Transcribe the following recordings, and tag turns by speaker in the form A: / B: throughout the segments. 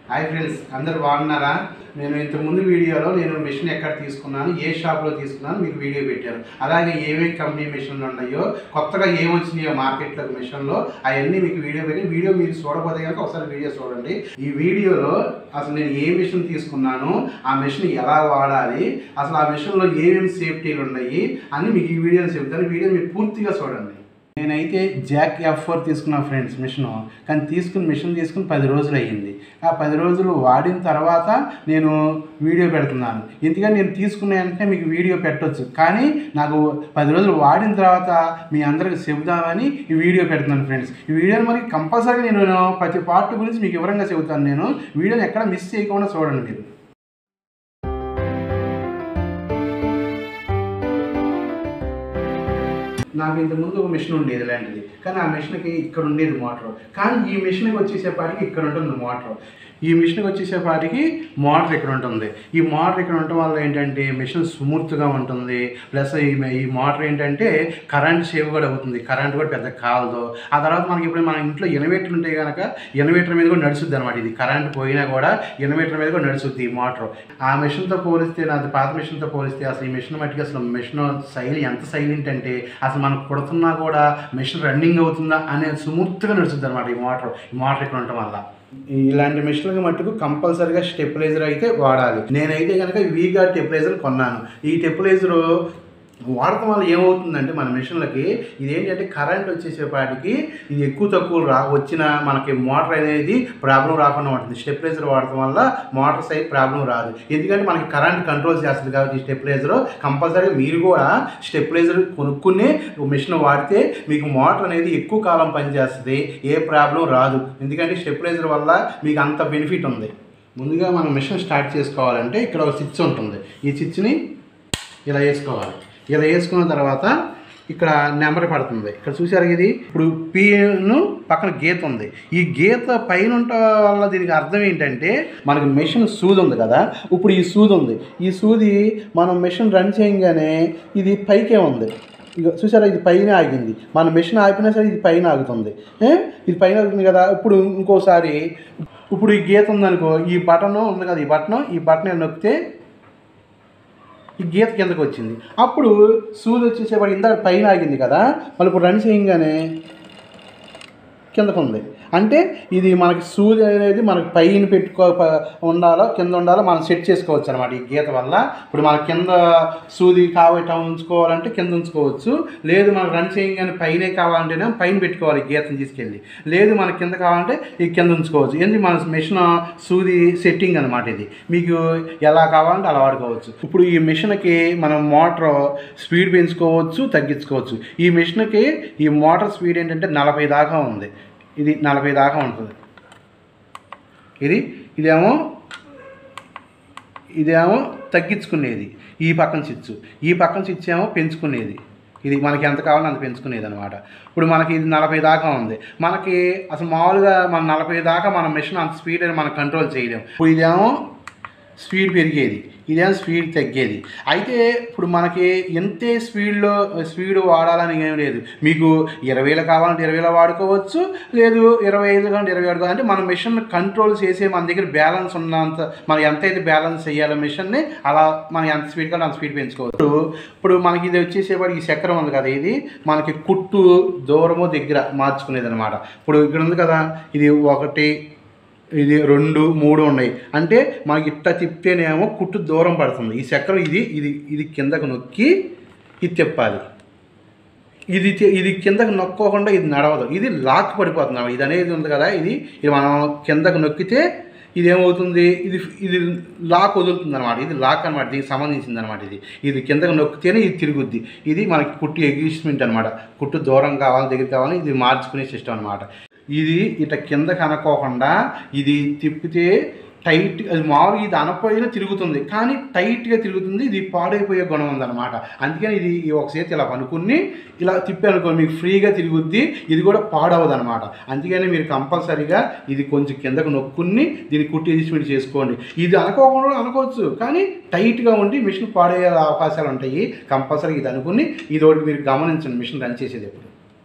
A: Hi friends అందరు బాగున్నారా నేను ఇంతకుముందు వీడియోలో నేను మిషన్ ఎక్కడ తీసుకున్నాను ఏ షాప్లో తీసుకున్నాను మీకు వీడియో పెట్టాను అలాగే ఏమేమి కంపెనీ మిషన్లు ఉన్నాయో కొత్తగా ఏం వచ్చినాయో మార్కెట్లోకి మిషన్లో అవన్నీ మీకు వీడియో పెట్టి వీడియో మీరు చూడకపోతే కనుక ఒకసారి వీడియో చూడండి ఈ వీడియోలో అసలు నేను ఏ మిషన్ తీసుకున్నాను ఆ మిషన్ ఎలా వాడాలి అసలు ఆ మిషన్లో ఏమేమి సేఫ్టీలు ఉన్నాయి అని మీకు ఈ వీడియోలో చెప్తాను వీడియో మీరు పూర్తిగా చూడండి నేనైతే జాక్ ఎఫ్ ఫోర్ తీసుకున్నా ఫ్రెండ్స్ మిషన్ కానీ తీసుకుని మిషన్ తీసుకుని పది రోజులు అయ్యింది ఆ పది రోజులు వాడిన తర్వాత నేను వీడియో పెడుతున్నాను ఎందుకంటే నేను తీసుకున్న వెంటనే మీకు వీడియో పెట్టొచ్చు కానీ నాకు పది రోజులు వాడిన తర్వాత మీ అందరికి చెబుదామని ఈ వీడియో పెడుతున్నాను ఫ్రెండ్స్ ఈ వీడియోని మరి కంపల్సరీ నేను ప్రతి పార్ట్ గురించి మీకు వివరంగా చెబుతాను నేను వీడియోని ఎక్కడ మిస్ చేయకుండా చూడండి మీరు నాకు ఇంతకుముందు ఒక మిషన్ ఉండేది ఇలాంటిది కానీ ఆ మిషన్కి ఇక్కడ ఉండేది మోటార్ కానీ ఈ మిషన్కి వచ్చేసేపాటికి ఇక్కడ ఉంటుంది మోటార్ ఈ మిషన్కి వచ్చేసేపాటికి మోటార్ ఇక్కడ ఉంటుంది ఈ మోటార్ ఇక్కడ ఉండటం వల్ల ఏంటంటే మిషన్ స్మూత్గా ఉంటుంది ప్లస్ ఈ ఈ మోటార్ ఏంటంటే కరెంట్ సేవ్ కూడా అవుతుంది కరెంట్ కూడా పెద్ద కాలదు ఆ తర్వాత మనకి ఇప్పుడు మన ఇంట్లో ఇన్వర్టర్ ఉంటే కనుక ఇన్వర్టర్ మీద కూడా నడుస్తుంది అనమాట ఇది కరెంట్ పోయినా కూడా ఇన్వర్టర్ మీద కూడా నడుస్తుంది ఈ మోటార్ ఆ మిషన్తో పోలిస్తే నాది పాత మిషన్తో పోలిస్తే అసలు ఈ మిషన్ మట్టికి అసలు మిషన్ సైల్ ఎంత సైలెంట్ అంటే అసలు మనం కుడుతున్నా కూడా మిషన్ రన్నింగ్ అవుతుందా అనే స్మూత్గా నడుస్తుంది అనమాట ఈ మోటార్ ఈ మోటార్ ఇక్కడ ఉండటం వల్ల ఇలాంటి మిషన్లకు మట్టుకు కంపల్సరీగా స్టెప్లైజర్ అయితే వాడాలి నేనైతే కనుక వీగా స్టెప్లైజర్ కొన్నాను ఈ స్టెప్లైజరు వాడటం వల్ల ఏమవుతుందంటే మన మిషన్లకి ఇదేంటంటే కరెంట్ వచ్చేసేపాటికి ఇది ఎక్కువ తక్కువ రా వచ్చిన మనకి మోటార్ అనేది ప్రాబ్లం రాకుండా ఉంటుంది స్టెప్లైజర్ వాడటం వల్ల మోటార్ సైడ్ ప్రాబ్లం రాదు ఎందుకంటే మనకి కరెంట్ కంట్రోల్ చేస్తుంది కాబట్టి ఈ స్టెప్లైజర్ కంపల్సరీ మీరు కూడా స్టెప్లైజర్ కొనుక్కుని మిషన్ వాడితే మీకు మోటార్ అనేది ఎక్కువ కాలం పనిచేస్తుంది ఏ ప్రాబ్లం రాదు ఎందుకంటే స్టెప్లైజర్ వల్ల మీకు అంత బెనిఫిట్ ఉంది ముందుగా మనం మిషన్ స్టార్ట్ చేసుకోవాలంటే ఇక్కడ ఒక స్విచ్ ఉంటుంది ఈ స్విచ్ని ఇలా వేసుకోవాలి ఇలా వేసుకున్న తర్వాత ఇక్కడ నెంబర్ పడుతుంది ఇక్కడ చూసారు ఇది ఇప్పుడు పీను పక్కన గీత ఉంది ఈ గీత పైన ఉండటం వల్ల దీనికి అర్థం ఏంటంటే మనకి మెషిన్ సూది ఉంది కదా ఇప్పుడు ఈ సూది ఉంది ఈ సూది మనం మెషిన్ రన్ చేయగానే ఇది పైకే ఉంది ఇక చూసారా ఇది పైన ఆగింది మన మెషిన్ ఆగిపోయినా సరే ఇది పైన ఆగుతుంది ఏ? ఇది పైన ఆగుతుంది కదా ఇప్పుడు ఇంకోసారి ఇప్పుడు ఈ గీత ఉందనుకో ఈ బటన్ ఉంది కదా ఈ బటన్ ఈ బటన్ నొక్కితే ఈ గీత కిందకు వచ్చింది అప్పుడు సూది వచ్చేసేవాడు ఇందాక పైన ఆగింది కదా మళ్ళీ ఇప్పుడు రన్ చేయగానే కిందకు ఉంది అంటే ఇది మనకి సూది అనేది మనకి పైన పెట్టుకో ప- ఉండాలో కింద ఉండాలో మనం సెట్ చేసుకోవచ్చు అనమాట ఈ గీత వల్ల ఇప్పుడు మన కింద సూది కావట ఉంచుకోవాలంటే కింద ఉంచుకోవచ్చు లేదు మనకు రన్ చేయగానే పైనే కావాలంటేనే పైన పెట్టుకోవాలి ఈ గీతను తీసుకెళ్ళి లేదు మనకి కింద కావాలంటే ఈ కింద ఉంచుకోవచ్చు ఎందుకు మన మిషన్ సూది సెట్టింగ్ అనమాట ఇది మీకు ఎలా కావాలంటే అలా వాడుకోవచ్చు ఇప్పుడు ఈ మిషన్కి మనం మోటార్ స్పీడ్ పెంచుకోవచ్చు తగ్గించుకోవచ్చు ఈ మిషన్కి ఈ మోటార్ స్పీడ్ ఏంటంటే నలభై దాకా ఉంది ఇది నలభై దాకా ఉంటుంది ఇది ఇదేమో ఇదేమో తగ్గించుకునేది ఈ పక్కన స్విచ్ ఈ పక్కన స్విచ్ ఏమో పెంచుకునేది ఇది మనకి ఎంత కావాలో అంత పెంచుకునేది అనమాట ఇప్పుడు మనకి ఇది నలభై దాకా ఉంది మనకి అసలు మామూలుగా మన నలభై దాకా మన మిషన్ అంత స్పీడ్ అని మనం కంట్రోల్ చేయలేము ఇప్పుడు ఇదేమో స్పీడ్ పెరిగేది ఇదేమో స్పీడ్ తగ్గేది అయితే ఇప్పుడు మనకి ఎంతే స్పీడ్లో స్పీడ్ వాడాలని ఏం లేదు మీకు ఇరవైలో కావాలంటే ఇరవైలో వాడుకోవచ్చు లేదు ఇరవై ఐదు కావాలంటే ఇరవై వాడుకోవచ్చు అంటే మన మిషన్ కంట్రోల్ చేసే మన దగ్గర బ్యాలెన్స్ ఉన్నంత మనం ఎంతైతే బ్యాలెన్స్ చేయాలో మిషన్ని అలా మనం ఎంత స్పీడ్ కావాలో అంత స్పీడ్ పెంచుకోవచ్చు ఇప్పుడు ఇప్పుడు మనకి ఇది వచ్చేసేవాడు ఈ చక్రం ఉంది కదా ఇది మనకి కుట్టు దూరము దగ్గర మార్చుకునేది అనమాట ఇప్పుడు ఇక్కడ ఉంది కదా ఇది ఒకటి ఇది రెండు మూడు ఉన్నాయి అంటే మనకి ఇట్ట తిప్పేనేమో కుట్టు దూరం పడుతుంది ఈ చక్రం ఇది ఇది ఇది కిందకు నొక్కి ఇది తిప్పాలి ఇది తి- ఇది కిందకు నొక్కోకుండా ఇది నడవదు ఇది లాక్ పడిపోతుంది ఇది అనేది ఉంది కదా ఇది ఇది మనం కిందకు నొక్కితే ఇది ఏమవుతుంది ఇది ఇది లాక్ వదులుతుంది అనమాట ఇది లాక్ అనమాట దీనికి సంబంధించింది అనమాట ఇది ఇది కిందకు నొక్కితేనే ఇది తిరుగుద్ది ఇది మనకి కుట్టు ఎగ్జిస్ట్మెంట్ అనమాట కుట్టు దూరం కావాలి దగ్గర కావాలి ఇది మార్చుకునే సిస్టమ్ అనమాట ఇది ఇట కిందకి అనుకోకుండా ఇది తిప్పితే టైట్ అది మామూలుగా ఇది అనపోయినా తిరుగుతుంది కానీ టైట్గా తిరుగుతుంది ఇది పాడైపోయే గుణం ఉందన్నమాట అందుకని ఇది ఈ ఒక చేతి ఇలా పనుకుని ఇలా తిప్పానుకో మీకు ఫ్రీగా తిరుగుద్ది ఇది కూడా పాడవదు అనమాట అందుకని మీరు కంపల్సరీగా ఇది కొంచెం కిందకు నొక్కుని దీన్ని కుట్టి అడ్జస్ట్మెంట్ చేసుకోండి ఇది అనుకోకుండా అనుకోవచ్చు కానీ టైట్గా ఉండి మిషన్ పాడయ్యే అవకాశాలు ఉంటాయి కంపల్సరీ ఇది అనుకుని ఇది ఒకటి మీరు గమనించండి మిషన్ రన్ చేసేది ఎప్పుడు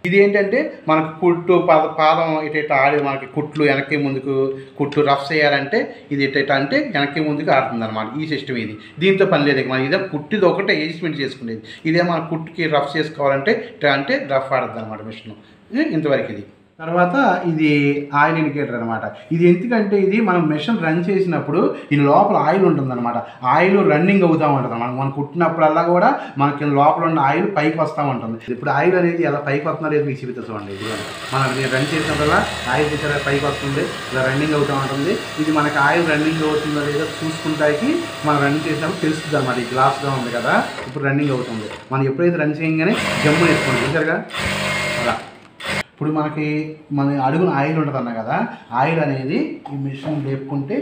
A: ఇది ఏంటంటే మనకు కుట్టు పాద పాదం ఇటు ఇటు ఆడి మనకి కుట్లు వెనక్కి ముందుకు కుట్లు రఫ్ చేయాలంటే ఇది ఇటు ఇటు అంటే వెనక్కి ముందుకు ఆడుతుంది అనమాట ఈ సిస్టమ్ ఇది దీంతో పని లేదు ఇక మన ఇదే కుట్టిది ఒకటే అడ్జస్ట్మెంట్ చేసుకునేది ఇదే మన కుట్టుకి రఫ్ చేసుకోవాలంటే ఇట్లా అంటే రఫ్ ఆడుతుంది అనమాట మిషన్ ఇంతవరకు ఇది తర్వాత ఇది ఆయిల్ ఇండికేటర్ అనమాట ఇది ఎందుకంటే ఇది మనం మెషిన్ రన్ చేసినప్పుడు ఈ లోపల ఆయిల్ ఉంటుందన్నమాట ఆయిల్ రన్నింగ్ అవుతూ ఉంటుంది మనం మనం కుట్టినప్పుడల్లా కూడా మనకి లోపల ఉన్న ఆయిల్ పైకి వస్తూ ఉంటుంది ఇప్పుడు ఆయిల్ అనేది ఎలా పైకి వస్తుందో లేదు మీకు చూపిస్తా చూడండి ఇది మనం ఇది రన్ చేసినప్పుడల్లా ఆయిల్ తీసారా పైకి వస్తుంది ఇలా రన్నింగ్ అవుతూ ఉంటుంది ఇది మనకి ఆయిల్ రన్నింగ్ అవుతుందో లేదో చూసుకుంటానికి మనం రన్ చేసినప్పుడు తెలుస్తుంది అనమాట ఈ గ్లాస్గా ఉంది కదా ఇప్పుడు రన్నింగ్ అవుతుంది మనం ఎప్పుడైతే రన్ చేయగానే జమ్ము వేసుకోండి చూసారుగా అలా ఇప్పుడు మనకి మన అడుగున ఆయిల్ ఉంటుంది అన్న కదా ఆయిల్ అనేది ఈ మిషన్ లేపుకుంటే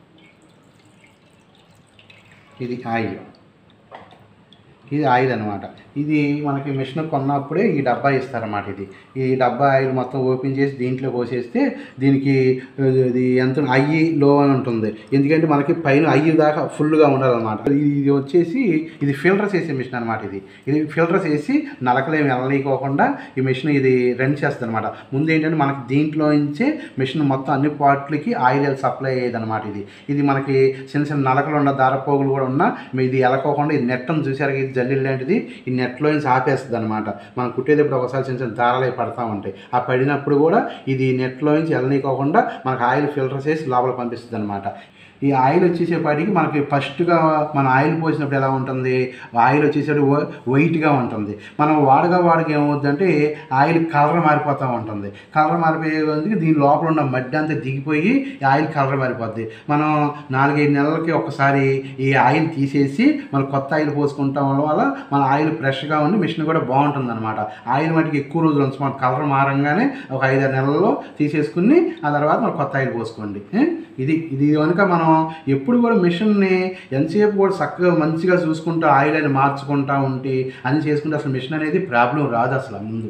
A: ఇది ఆయిల్ ఇది ఆయిల్ అనమాట ఇది మనకి మిషన్ కొన్నప్పుడే ఈ డబ్బా ఇస్తారన్నమాట ఇది ఈ డబ్బా ఆయిల్ మొత్తం ఓపెన్ చేసి దీంట్లో పోసేస్తే దీనికి ఇది ఎంత అయ్యి లో అని ఉంటుంది ఎందుకంటే మనకి పైన అయ్యి దాకా ఫుల్గా ఉండాలన్నమాట ఇది ఇది వచ్చేసి ఇది ఫిల్టర్ చేసే మిషన్ అనమాట ఇది ఇది ఫిల్టర్ చేసి నలకలేమి వెళ్ళనీకోకుండా ఈ మిషన్ ఇది రన్ చేస్తుంది అనమాట ముందు ఏంటంటే మనకి దీంట్లో నుంచే మిషన్ మొత్తం అన్ని పార్ట్లకి ఆయిల్ సప్లై అయ్యేది అనమాట ఇది ఇది మనకి చిన్న చిన్న నలకలు ఉన్న దారపోగులు కూడా ఉన్నా ఇది ఎలకోకుండా ఇది నెట్టం చూసారు ఇది జల్లి లాంటిది ఈ నెట్లో నుంచి ఆపేస్తుంది అనమాట మనం కుట్టేటప్పుడు ఒకసారి చిన్న చిన్న దారాలు అవి పడతా ఉంటాయి ఆ పడినప్పుడు కూడా ఇది నెట్లో నుంచి వెళ్ళనీకోకుండా మనకు ఆయిల్ ఫిల్టర్ చేసి లోపల పంపిస్తుంది అనమాట ఈ ఆయిల్ వచ్చేసేపాటికి మనకి ఫస్ట్గా మన ఆయిల్ పోసినప్పుడు ఎలా ఉంటుంది ఆయిల్ వచ్చేసరికి వైట్గా ఉంటుంది మనం వాడగా వాడగా ఏమవుతుందంటే ఆయిల్ కలర్ మారిపోతూ ఉంటుంది కలర్ మారిపోయేందుకు దీని లోపల ఉన్న మడ్డి అంతా దిగిపోయి ఈ ఆయిల్ కలర్ మారిపోద్ది మనం నాలుగైదు నెలలకి ఒకసారి ఈ ఆయిల్ తీసేసి మనం కొత్త ఆయిల్ పోసుకుంటాం వల్ల మన ఆయిల్ ఫ్రెష్గా ఉండి మిషన్ కూడా బాగుంటుంది అనమాట ఆయిల్ మటుకు ఎక్కువ రోజులు ఉంచి మన కలర్ మారంగానే ఒక ఐదారు నెలల్లో తీసేసుకుని ఆ తర్వాత మనం కొత్త ఆయిల్ పోసుకోండి ఏ? ఇది ఇది కనుక మనం ఎప్పుడు కూడా మిషన్ని ఎంతసేపు కూడా చక్కగా మంచిగా చూసుకుంటూ ఆయిల్ అని మార్చుకుంటా ఉంటే అని చేసుకుంటే అసలు మిషన్ అనేది ప్రాబ్లం రాదు అసలు ముందు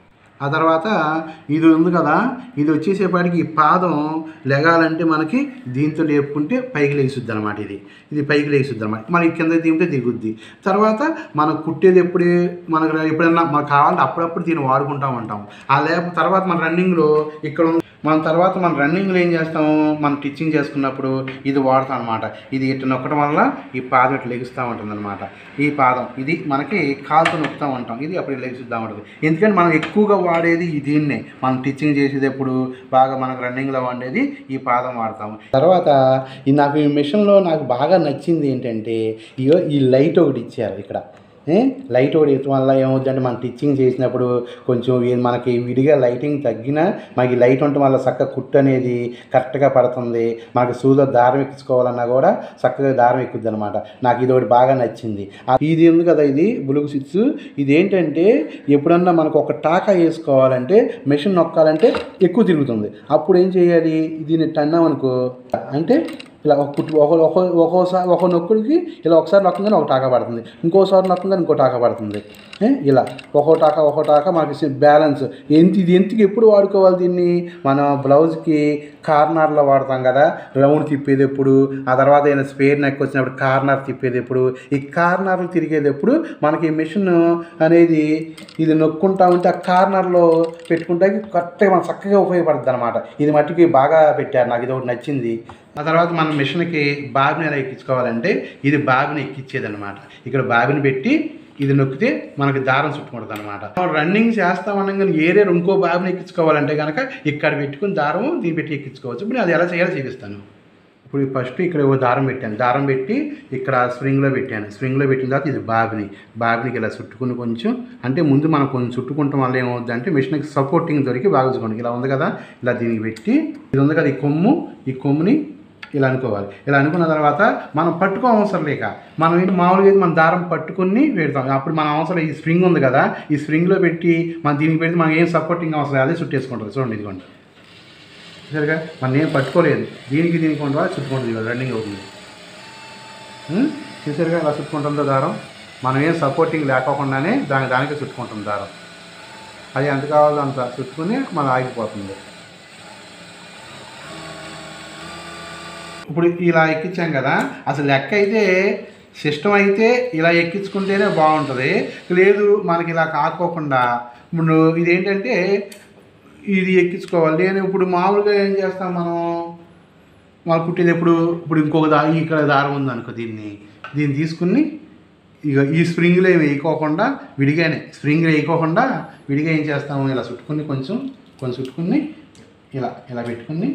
A: ఆ తర్వాత ఇది ఉంది కదా ఇది వచ్చేసేపాటికి ఈ పాదం లెగాలంటే మనకి దీంతో లేపుకుంటే పైకి లేచుద్ది అనమాట ఇది ఇది పైకి లేచుద్ది అనమాట మనకి కింద దింపితే దిగుద్ది తర్వాత మనం కుట్టేది ఎప్పుడు మనకు ఎప్పుడైనా మనకు కావాలంటే అప్పుడప్పుడు దీన్ని వాడుకుంటూ ఉంటాం ఆ లేప తర్వాత మన రన్నింగ్లో ఇక్కడ ఉంది. మన తర్వాత మన రన్నింగ్లో ఏం చేస్తాము మనం టిచ్చింగ్ చేసుకున్నప్పుడు ఇది వాడతాం అనమాట ఇది ఇటు నొక్కడం వల్ల ఈ పాదం ఇట్లా లెగుస్తూ ఉంటుంది అనమాట ఈ పాదం ఇది మనకి కాలుతో నొక్కుతూ ఉంటాం ఇది అప్పుడు లెగుస్తూ ఉంటుంది ఎందుకంటే మనం ఎక్కువగా వాడేది ఈ దీన్నే మనం టిచ్చింగ్ చేసేటప్పుడు బాగా మనకు రన్నింగ్లో వాడేది ఈ పాదం వాడతాము తర్వాత ఈ నాకు ఈ మిషన్లో నాకు బాగా నచ్చింది ఏంటంటే ఇగో ఈ లైట్ ఒకటి ఇచ్చారు ఇక్కడ ఏ? లైట్ ఒకటి ఇవ్వడం వల్ల ఏమవుతుందంటే మనం టిచ్చింగ్ చేసినప్పుడు కొంచెం ఈ- మనకి విడిగా లైటింగ్ తగ్గినా మనకి లైట్ ఉండటం వల్ల చక్కగా కుట్టు అనేది కరెక్ట్గా పడుతుంది మనకి సూదో దారం ఎక్కించుకోవాలన్నా కూడా చక్కగా దారం ఎక్కుద్ది అనమాట నాకు ఇది ఒకటి బాగా నచ్చింది ఆ- ఇది ఉంది కదా ఇది బులుగు స్విచ్ ఇది ఏంటంటే ఎప్పుడన్నా మనకు ఒక టాకా వేసుకోవాలంటే మెషిన్ నొక్కాలంటే ఎక్కువ తిరుగుతుంది అప్పుడు ఏం చేయాలి దీన్ని టన్నాం అనుకో అంటే ఇలా ఒక కుట్టు ఒక ఒక ఒక్కోసారి ఒక నొక్కుడికి ఇలా ఒకసారి నొక్కగానే ఒక టాకా పడుతుంది ఇంకోసారి నొక్కగానే ఇంకో టాకా పడుతుంది ఏ? ఇలా ఒక్కో టాకా ఒక్కో టాకా మనకి బ్యాలెన్స్ ఎంత ఇది ఎందుకు ఎప్పుడు వాడుకోవాలి దీన్ని మన బ్లౌజ్కి కార్నర్లో వాడతాం కదా రౌండ్ తిప్పేది ఎప్పుడు ఆ తర్వాత ఏదైనా స్పేర్ నెక్ వచ్చినప్పుడు కార్నర్ తిప్పేది ఎప్పుడు ఈ కార్నర్లు తిరిగేది ఎప్పుడు మనకి ఈ మిషన్ అనేది ఇది నొక్కుంటా ఉంటే ఆ కార్నర్లో పెట్టుకుంటే కరెక్ట్గా మనకు చక్కగా ఉపయోగపడుతుంది అనమాట ఇది మట్టుకి బాగా పెట్టారు నాకు ఇది ఒకటి నచ్చింది ఆ తర్వాత మన మిషన్కి బాబిని ఎలా ఎక్కించుకోవాలంటే ఇది బాబిని ఎక్కించేది అనమాట ఇక్కడ బాబిని పెట్టి ఇది నొక్కితే మనకి దారం చుట్టుకుంటుంది అనమాట రన్నింగ్ చేస్తామనగానే ఏరియా ఇంకో బాబిని ఎక్కించుకోవాలంటే కనుక ఇక్కడ పెట్టుకుని దారం దీన్ని పెట్టి ఎక్కించుకోవచ్చు ఇప్పుడు అది ఎలా చేయాలో చూపిస్తాను ఇప్పుడు ఫస్ట్ ఇక్కడ ఓ దారం పెట్టాను దారం పెట్టి ఇక్కడ స్ప్రింగ్లో పెట్టాను స్ప్రింగ్లో పెట్టిన తర్వాత ఇది బాబిని బాబినికి ఇలా చుట్టుకుని కొంచెం అంటే ముందు మనం కొంచెం చుట్టుకుంటాం వల్ల ఏమవుద్ది అంటే మిషన్కి సపోర్టింగ్ దొరికి బాగా చూసుకోండి ఇలా ఉంది కదా ఇలా దీనికి పెట్టి ఇది ఉంది కదా ఈ కొమ్ము ఈ కొమ్ముని ఇలా అనుకోవాలి ఇలా అనుకున్న తర్వాత మనం పట్టుకో అవసరం లేక మనం ఏంటి మామూలుగా అయితే మనం దారం పట్టుకుని పెడతాం అప్పుడు మన అవసరం ఈ స్ప్రింగ్ ఉంది కదా ఈ స్ప్రింగ్లో పెట్టి మనం దీనికి పెడితే మనకి ఏం సపోర్టింగ్ అవసరం లేదు అదే చుట్టేసుకుంటుంది చూడండి ఇదిగోండి సరిగా మనం ఏం పట్టుకోలేదు దీనికి దీనికి ఉండవా చుట్టుకుంటుంది ఇవాళ రన్నింగ్ అవుతుంది ఉం? చూసారుగా అలా చుట్టుకుంటుందో దారం మనం ఏం సపోర్టింగ్ లేకోకుండానే దాని దానికి చుట్టుకుంటుంది దారం అది ఎంత కావాలో అంత చుట్టుకుని మనం ఆగిపోతుంది ఇప్పుడు ఇలా ఎక్కించాం కదా అసలు లెక్క అయితే సిస్టమ్ అయితే ఇలా ఎక్కించుకుంటేనే బాగుంటుంది లేదు మనకి ఇలా కాకోకుండా ఇప్పుడు ఇదేంటంటే ఇది ఎక్కించుకోవాలి నేను ఇప్పుడు మామూలుగా ఏం చేస్తాం మనం మనం కుట్టేది ఎప్పుడు ఇప్పుడు ఇంకొక దా ఇక్కడ దారం ఉంది అనుకో దీన్ని దీన్ని తీసుకుని ఇక ఈ స్ప్రింగ్లో ఏమి వేయకోకుండా విడిగానే స్ప్రింగ్ వేయకోకుండా విడిగా ఏం చేస్తాము ఇలా చుట్టుకుని కొంచెం కొంచెం చుట్టుకుని ఇలా ఇలా పెట్టుకుని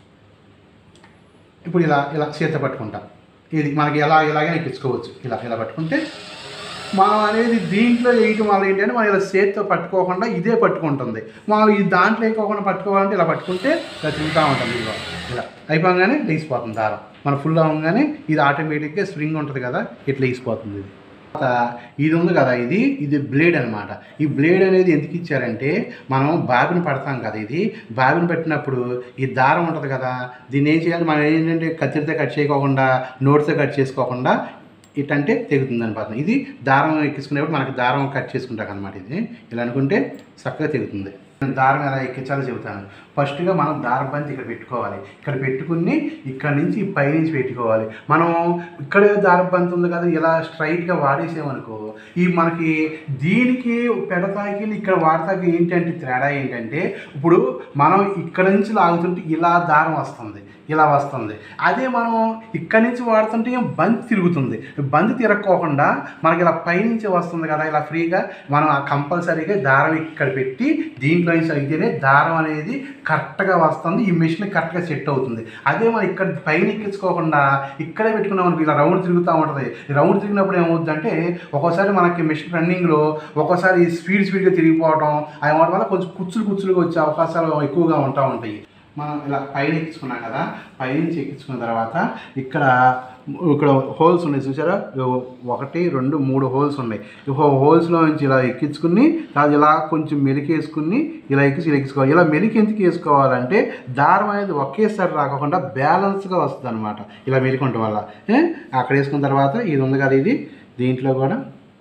A: ఇప్పుడు ఇలా ఇలా చేత పట్టుకుంటా ఇది మనకి ఎలా ఇలాగే ఎక్కించుకోవచ్చు ఇలా ఇలా పట్టుకుంటే మనం అనేది దీంట్లో వేయటం వల్ల ఏంటంటే మనం ఇలా చేతితో పట్టుకోకుండా ఇదే పట్టుకుంటుంది మనం ఈ దాంట్లో వేయకోకుండా పట్టుకోవాలంటే ఇలా పట్టుకుంటే ఇలా తిరుగుతూ ఉంటుంది ఇదిగో ఇలా అయిపోగానే లేచిపోతుంది దారం మనం ఫుల్ అవ్వగానే ఇది ఆటోమేటిక్గా స్ప్రింగ్ ఉంటుంది కదా ఇట్లా లేచిపోతుంది ఇది తర్వాత ఇది ఉంది కదా ఇది ఇది బ్లేడ్ అనమాట ఈ బ్లేడ్ అనేది ఎందుకు ఇచ్చారంటే మనం బాబిన పడతాం కదా ఇది బాబిన పెట్టినప్పుడు ఈ దారం ఉంటుంది కదా దీన్ని ఏం చేయాలి మనం ఏంటంటే కత్తిరితో కట్ చేయకోకుండా నోటితో కట్ చేసుకోకుండా ఇటంటే తెగుతుంది అనమాట ఇది దారం ఎక్కించుకునేప్పుడు మనకి దారం కట్ చేసుకుంటాం అనమాట ఇది ఇలా అనుకుంటే చక్కగా తెగుతుంది నేను దారం ఎలా ఎక్కించాలో చెబుతాను ఫస్ట్గా మనం దారం బంతి ఇక్కడ పెట్టుకోవాలి ఇక్కడ పెట్టుకుని ఇక్కడ నుంచి ఈ పైనుంచి పెట్టుకోవాలి మనం ఇక్కడే దారం బంతి ఉంది కదా ఇలా స్ట్రైట్గా వాడేసామనుకో ఈ మనకి దీనికి పెడతాకి ఇక్కడ వాడతాకి ఏంటంటే తేడా ఏంటంటే ఇప్పుడు మనం ఇక్కడ నుంచి లాగుతుంటే ఇలా దారం వస్తుంది ఇలా వస్తుంది అదే మనం ఇక్కడి నుంచి వాడుతుంటే ఏం బంతి తిరుగుతుంది బంతి తిరగకోకుండా మనకి ఇలా పైనుంచి వస్తుంది కదా ఇలా ఫ్రీగా మనం ఆ కంపల్సరీగా దారం ఇక్కడ పెట్టి దీంట్లో నుంచి అయితేనే దారం అనేది కరెక్ట్గా వస్తుంది ఈ మిషన్ కరెక్ట్గా సెట్ అవుతుంది అదే మనం ఇక్కడ పైన ఎక్కించుకోకుండా ఇక్కడే పెట్టుకున్నాం అనుకో ఇలా రౌండ్ తిరుగుతూ ఉంటుంది ఈ రౌండ్ తిరిగినప్పుడు ఏమవుతుందంటే ఒక్కోసారి మనకి మిషన్ రన్నింగ్లో ఒక్కోసారి స్పీడ్ స్పీడ్గా తిరిగిపోవడం అవి అవడం వల్ల కొంచెం కుచ్చులు కుచ్చులుగా వచ్చే అవకాశాలు ఎక్కువగా ఉంటా ఉంటాయి మనం ఇలా పైన ఎక్కించుకున్నాం కదా పైనుంచి ఎక్కించుకున్న తర్వాత ఇక్కడ ఇక్కడ హోల్స్ ఉన్నాయి చూసారా ఇగో ఒకటి రెండు మూడు హోల్స్ ఉన్నాయి ఈ హో- హోల్స్లో నుంచి ఇలా ఎక్కించుకుని అది ఇలా కొంచెం మెలికి వేసుకుని ఇలా ఎక్కించి ఇలా ఎక్కించుకోవాలి ఇలా మెలికి ఎందుకు వేసుకోవాలంటే దారం అనేది ఒకేసారి రాకుండా బ్యాలెన్స్గా వస్తుంది అనమాట ఇలా మెలికొంటం వల్ల ఏ? అక్కడ వేసుకున్న తర్వాత ఇది ఉంది కదా ఇది దీంట్లో కూడా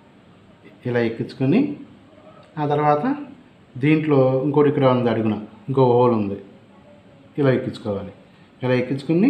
A: ఇలా ఎక్కించుకొని ఆ తర్వాత దీంట్లో ఇంకోటి ఇక్కడ ఉంది అడుగున ఇంకో హోల్ ఉంది ఇలా ఎక్కించుకోవాలి ఇలా ఎక్కించుకుని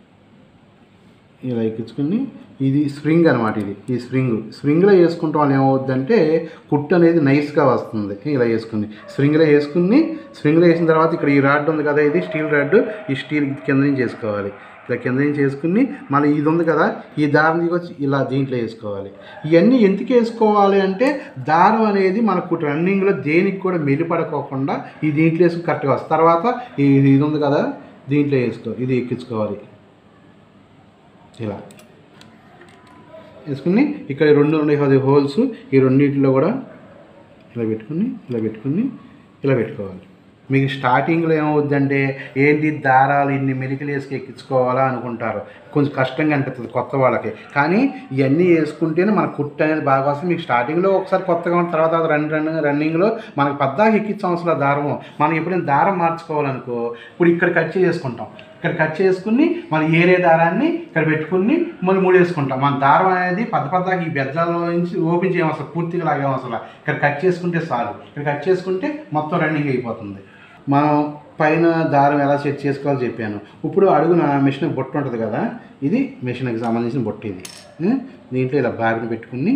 A: ఇలా ఎక్కించుకుని ఇది స్ప్రింగ్ అనమాట ఇది ఈ స్ప్రింగ్ స్ప్రింగ్లో వేసుకుంటాం వల్ల ఏమవుద్దంటే కుట్టు అనేది నైస్గా వస్తుంది ఇలా వేసుకుని స్ప్రింగ్లో వేసుకుని స్ప్రింగ్లో వేసిన తర్వాత ఇక్కడ ఈ రాడ్ ఉంది కదా ఇది స్టీల్ రాడ్ ఈ స్టీల్ కింద నుంచి వేసుకోవాలి ఇలా కింద నుంచి వేసుకుని మళ్ళీ ఇది ఉంది కదా ఈ దారం తీసుకొచ్చి ఇలా దీంట్లో వేసుకోవాలి ఇవన్నీ ఎందుకు వేసుకోవాలి అంటే దారం అనేది మనకు రన్నింగ్లో దేనికి కూడా మెలిపడకోకుండా ఈ దీంట్లో వేసుకుని కరెక్ట్గా వస్తుంది తర్వాత ఈ ఇది ఉంది కదా దీంట్లో వేసుకో ఇది ఎక్కించుకోవాలి ఇలా వేసుకుని ఇక్కడ ఈ రెండు ఉన్నాయి కదా హోల్స్ ఈ రెండింటిలో కూడా ఇలా పెట్టుకుని ఇలా పెట్టుకుని ఇలా పెట్టుకోవాలి మీకు స్టార్టింగ్లో ఏమవుద్దంటే ఏంటి దారాలు ఇన్ని మెలికలు వేసుకు ఎక్కించుకోవాలా అనుకుంటారు కొంచెం కష్టంగా అనిపిస్తుంది కొత్త వాళ్ళకి కానీ ఇవన్నీ వేసుకుంటేనే మన కుట్టు అనేది బాగా వస్తుంది మీకు స్టార్టింగ్లో ఒకసారి కొత్తగా ఉన్న తర్వాత రన్ రన్ రన్నింగ్లో మనకి పద్దాకి ఎక్కించే అవసరం దారము మనం ఎప్పుడైనా దారం మార్చుకోవాలనుకో ఇప్పుడు ఇక్కడ కట్ చేసుకుంటాం ఇక్కడ కట్ చేసుకుని మన ఏరే దారాన్ని ఇక్కడ పెట్టుకుని మళ్ళీ మూడు వేసుకుంటాం మన దారం అనేది పెద్ద పెద్దగా ఈ బెజ్జాల్లో నుంచి ఓపెన్ చేయడం అసలు పూర్తిగా లాగేం అసలు ఇక్కడ కట్ చేసుకుంటే చాలు ఇక్కడ కట్ చేసుకుంటే మొత్తం రన్నింగ్ అయిపోతుంది మనం పైన దారం ఎలా సెట్ చేసుకోవాలో చెప్పాను ఇప్పుడు అడుగున మిషన్ బొట్టు ఉంటుంది కదా ఇది మిషన్కి సంబంధించిన బొట్టు ఇది ఉం? దీంట్లో ఇలా బాబిని పెట్టుకుని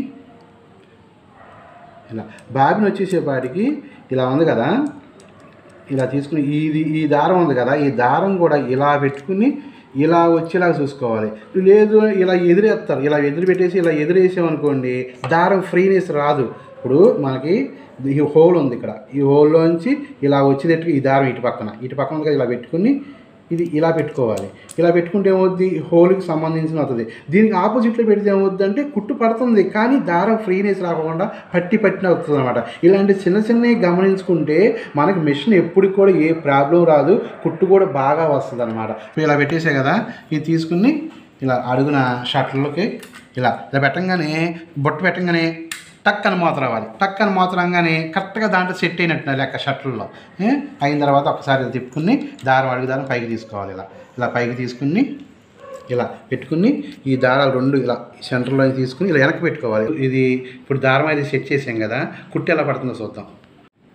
A: ఇలా బాబిని వచ్చేసేపాటికి ఇలా ఉంది కదా ఇలా తీసుకుని ఇది ఈ దారం ఉంది కదా ఈ దారం కూడా ఇలా పెట్టుకుని ఇలా వచ్చేలా చూసుకోవాలి లేదు ఇలా ఎదురేస్తారు ఇలా ఎదురు పెట్టేసి ఇలా ఎదురేసామనుకోండి దారం ఫ్రీనెస్ రాదు ఇప్పుడు మనకి ఈ హోల్ ఉంది ఇక్కడ ఈ హోల్లోంచి ఇలా వచ్చేటట్టు ఈ దారం ఇటు పక్కన ఇటు పక్కన ఉంది కదా ఇలా పెట్టుకుని ఇది ఇలా పెట్టుకోవాలి ఇలా పెట్టుకుంటే ఏమవుద్ది హోల్కి సంబంధించిన అవుతుంది దీనికి ఆపోజిట్లో పెడితే ఏమవుద్ది అంటే కుట్టు పడుతుంది కానీ దారం ఫ్రీనెస్ రాకుండా పట్టి పట్టిన అవుతుంది అనమాట ఇలాంటి చిన్న చిన్నవి గమనించుకుంటే మనకి మిషన్ ఎప్పుడు కూడా ఏ ప్రాబ్లం రాదు కుట్టు కూడా బాగా వస్తుంది అనమాట ఇలా పెట్టేసే కదా ఇది తీసుకుని ఇలా అడుగున షర్ట్లకి ఇలా ఇలా పెట్టంగానే బొట్టు పెట్టంగానే టక్ అని మూత రావాలి టక్ అని మూత రాగానే కరెక్ట్గా దాంట్లో సెట్ అయినట్టు లెక్క షర్ట్లలో ఏ? అయిన తర్వాత ఒకసారి ఇలా తిప్పుకుని దారం అడుగు దారం పైకి తీసుకోవాలి ఇలా ఇలా పైకి తీసుకుని ఇలా పెట్టుకుని ఈ దారాలు రెండు ఇలా సెంటర్లో తీసుకుని ఇలా వెనక్కి పెట్టుకోవాలి ఇది ఇప్పుడు దారం అయితే సెట్ చేసాం కదా కుట్టి ఎలా పడుతుందో చూద్దాం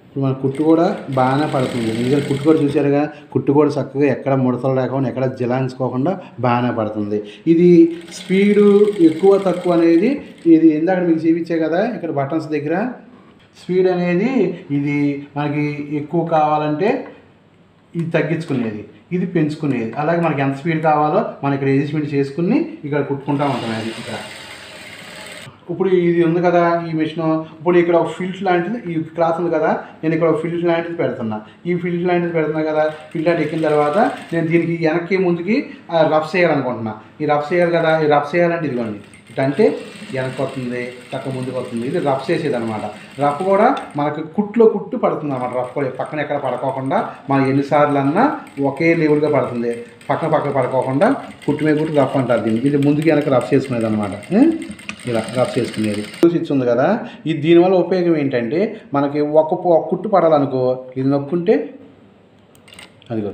A: ఇప్పుడు మన కుట్టు కూడా బాగానే పడుతుంది నిజంగా కుట్టు కూడా చూసారుగా కుట్టు కూడా చక్కగా ఎక్కడ ముడతలు లేకుండా ఎక్కడ జిలాంచుకోకుండా బాగానే పడుతుంది ఇది స్పీడు ఎక్కువ తక్కువ అనేది ఇది ఇందాక మీకు చూపించే కదా ఇక్కడ బటన్స్ దగ్గర స్పీడ్ అనేది ఇది మనకి ఎక్కువ కావాలంటే ఇది తగ్గించుకునేది ఇది పెంచుకునేది అలాగే మనకి ఎంత స్పీడ్ కావాలో మనం ఇక్కడ అడ్జస్ట్మెంట్ చేసుకుని ఇక్కడ కుట్టుకుంటా ఉంటాం అది ఇక్కడ ఇప్పుడు ఇది ఉంది కదా ఈ మిషన్ ఇప్పుడు ఇక్కడ ఒక ఫిల్ట్ లాంటిది ఈ క్లాత్ ఉంది కదా నేను ఇక్కడ ఒక ఫిల్ట్ లాంటిది పెడుతున్నా ఈ ఫిల్ట్ లాంటిది పెడుతున్నా కదా ఫిల్ట్ లాంటి ఎక్కిన తర్వాత నేను దీనికి వెనక్కి ముందుకి ఆ, రఫ్ చేయాలనుకుంటున్నా ఈ రఫ్ చేయాలి కదా ఈ రఫ్ చేయాలంటే ఇదిగోండి ఇటు అంటే వెనక్కి వస్తుంది చక్క ముందుకు వస్తుంది ఇది రఫ్ చేసేది అనమాట రఫ్ కూడా మనకి కుట్లో కుట్టు పడుతుంది అనమాట రఫ్ కూడా పక్కన ఎక్కడ పడుకోకుండా మనం ఎన్నిసార్లు అన్నా ఒకే లెవెల్గా పడుతుంది పక్కన పక్కన పడుకోకుండా కుట్టు మీద కుట్టు రఫ్ అంటారు దీన్ని ఇది ముందుకి వెనక రఫ్ చేసుకునేది అనమాట ఇలా రఫ్ చేసుకునేది స్విచ్ ఉంది కదా ఇది దీనివల్ల ఉపయోగం ఏంటంటే మనకి ఒక ఒక కుట్టు పడాలనుకో ఇది నొక్కుంటే అదిగో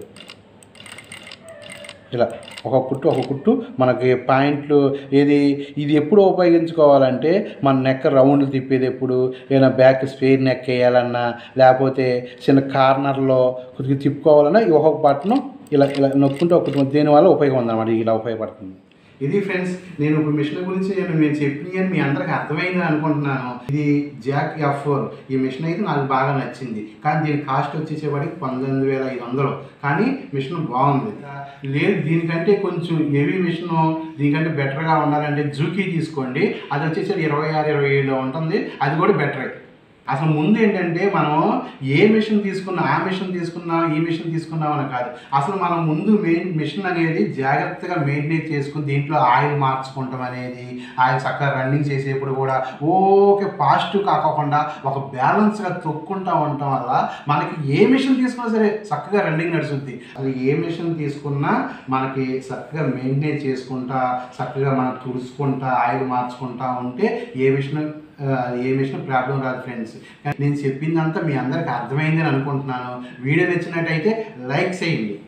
A: ఇలా ఒక కుట్టు ఒక కుట్టు మనకి పాయింట్లు ఏది ఇది ఎప్పుడు ఉపయోగించుకోవాలంటే మన నెక్ రౌండ్ తిప్పేది ఎప్పుడు ఏదైనా బ్యాక్ స్పేర్ నెక్ వేయాలన్నా లేకపోతే చిన్న కార్నర్లో కొద్దిగా తిప్పుకోవాలన్నా ఈ ఒక్కొక్క బటన్ ఇలా ఇలా నొక్కుంటే ఒక దీనివల్ల ఉపయోగం ఉందన్నమాట ఇలా ఉపయోగపడుతుంది ఇది ఫ్రెండ్స్ నేను ఇప్పుడు మిషన్ గురించి నేను మీరు చెప్పిన మీ అందరికి అర్థమైంది అనుకుంటున్నాను ఇది జాక్ ఎఫ్ ఫోర్ ఈ మిషన్ అయితే నాకు బాగా నచ్చింది కానీ దీని కాస్ట్ వచ్చేసేవాడికి పంతొమ్మిది వేల ఐదు వందలు కానీ మిషన్ బాగుంది లేదు దీనికంటే కొంచెం హెవీ మిషన్ దీనికంటే బెటర్గా ఉండాలంటే జూకీ తీసుకోండి అది వచ్చేసి ఇరవై ఆరు ఇరవై ఏడులో ఉంటుంది అది కూడా బెటరే అసలు ముందు ఏంటంటే మనం ఏ మిషన్ తీసుకున్నా ఆ మిషన్ తీసుకున్నా ఈ మిషన్ తీసుకున్నాం అని కాదు అసలు మనం ముందు మెయిన్ మిషన్ అనేది జాగ్రత్తగా మెయింటైన్ చేసుకుని దీంట్లో ఆయిల్ మార్చుకుంటాం అనేది ఆయిల్ చక్కగా రన్నింగ్ చేసేప్పుడు కూడా ఓకే పాజిటివ్ కాకోకుండా ఒక బ్యాలెన్స్గా తొక్కుంటా ఉండటం వల్ల మనకి ఏ మిషన్ తీసుకున్నా సరే చక్కగా రన్నింగ్ నడుస్తుంది అది ఏ మిషన్ తీసుకున్నా మనకి చక్కగా మెయింటైన్ చేసుకుంటా చక్కగా మనం తుడుచుకుంటా ఆయిల్ మార్చుకుంటా ఉంటే ఏ మిషన్ ఆ, ఏ మిషన్ ప్రాబ్లం రాదు ఫ్రెండ్స్ నేను చెప్పిందంతా మీ అందరికి అర్థమైందని అనుకుంటున్నాను వీడియో నచ్చినట్టయితే లైక్ చేయండి